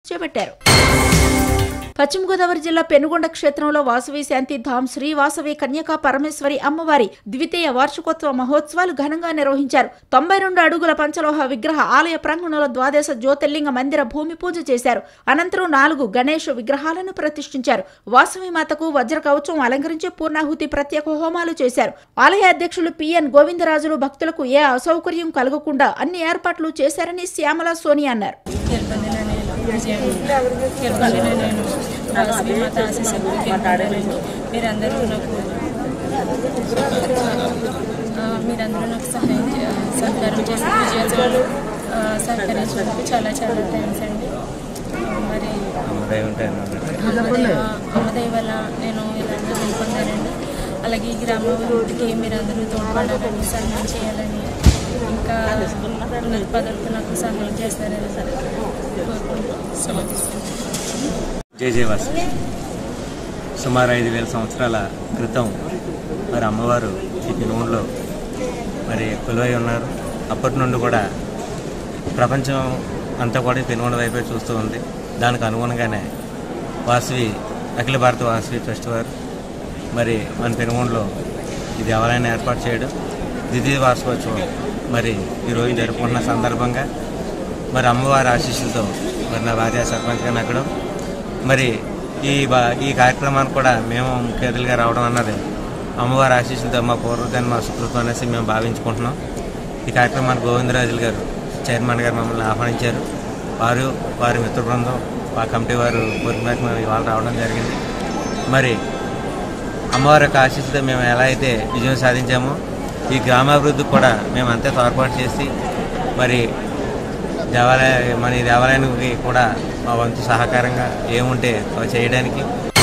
చేపట్టారు పశ్చిమ గోదావరి జిల్లా పెనుగొండ క్షేత్రంలో వాసవి శాంతి ధామ్ శ్రీ వాసవి కన్యకా పరమేశ్వరి అమ్మవారి ద్వితీయ వార్షికోత్సవ మహోత్సవాలు ఘనంగా నిర్వహించారు తొంభై రెండు అడుగుల పంచలోహ విగ్రహ ఆలయ ప్రాంగణంలో ద్వాదశ జ్యోతిర్లింగ మందిర భూమి పూజ చేశారు అనంతరం నాలుగు గణేష్ విగ్రహాలను ప్రతిష్ఠించారు వాసవి మాతకు వజ్ర కవచం అలంకరించి పూర్ణాహుతి ప్రత్యేక హోమాలు చేశారు ఆలయ అధ్యక్షులు పిఎన్ గోవిందరాజులు భక్తులకు ఏ అసౌకర్యం కలగకుండా అన్ని ఏర్పాట్లు చేశారని శ్యామల సోని అన్నారు తిరుపతిలో నేను విజయం తిరుపతిలో నేను రాసి మాత ఆశీస్సులు తిరుపతిలో మీరందరూ నాకు ఆ, మీరందరూ నాకు సహాయం చే- సహకారం చేసి విజయోత్సవాలు ఆ, సహకరించినందుకు చాలా చాలా థ్యాంక్స్ అండి మరి అమ్మదై ఉంటాను అన్నట్టు అమ్మదైవ అమ్మదైవ వల్ల నేను ఇలాంటి పొందానండి అలాగే ఈ గ్రామ అభివృద్ధికి మీరందరూ తోడ్పడాలని సహాయం చేయాలని ఇంకా ఉన్నత పదవులకు నాకు సహాయం చేస్తారని కోరుకుంటూ సమర్పిస్తున్నాను జై జయవాస్ సుమారు ఐదు వేల సంవత్సరాల క్రితం మరి అమ్మవారు ఈ పినుగుండలో మరి కొలువై ఉన్నారు అప్పటి నుండి కూడా ప్రపంచం అంతా కూడా ఈ పెనుగొండ వైపే చూస్తూ ఉంది దానికి అనుగుణంగానే వాసవి అఖిల భారత వాసవి ట్రస్ట్ వారు మరి మన పెనుగొండలో ఈ దేవాలయాన్ని ఏర్పాటు చేయడం ద్వితీయ వార్షికోత్సవం మరి ఈరోజు జరుపుకుంటున్న సందర్భంగా మరి అమ్మవారి ఆశీస్సులతో మరి నా భార్య సర్పంచ్గా నగ్గడం మరి ఈ బా ఈ కార్యక్రమానికి కూడా మేము ముఖ్య అతిథులుగా రావడం అన్నది అమ్మవారి ఆశీస్సులతో మా పూర్వజన్మ సుకృతం అనేసి మేము భావించుకుంటున్నాం ఈ కార్యక్రమానికి గోవిందరాజులు గారు చైర్మన్ గారు మమ్మల్ని ఆహ్వానించారు వారు వారి మిత్ర బృందం మా కమిటీ వారు కోరిక మేరకు మేము ఇవాళ రావడం జరిగింది మరి అమ్మవారి యొక్క ఆశీస్సుతో మేము ఎలా అయితే విజయం సాధించామో ఈ గ్రామాభివృద్ధికి కూడా మేము అంతే తోడ్పాటు చేసి మరి దేవాలయ మన ఈ దేవాలయానికి కూడా మా వంతు సహకారంగా ఏముంటే అవి చేయడానికి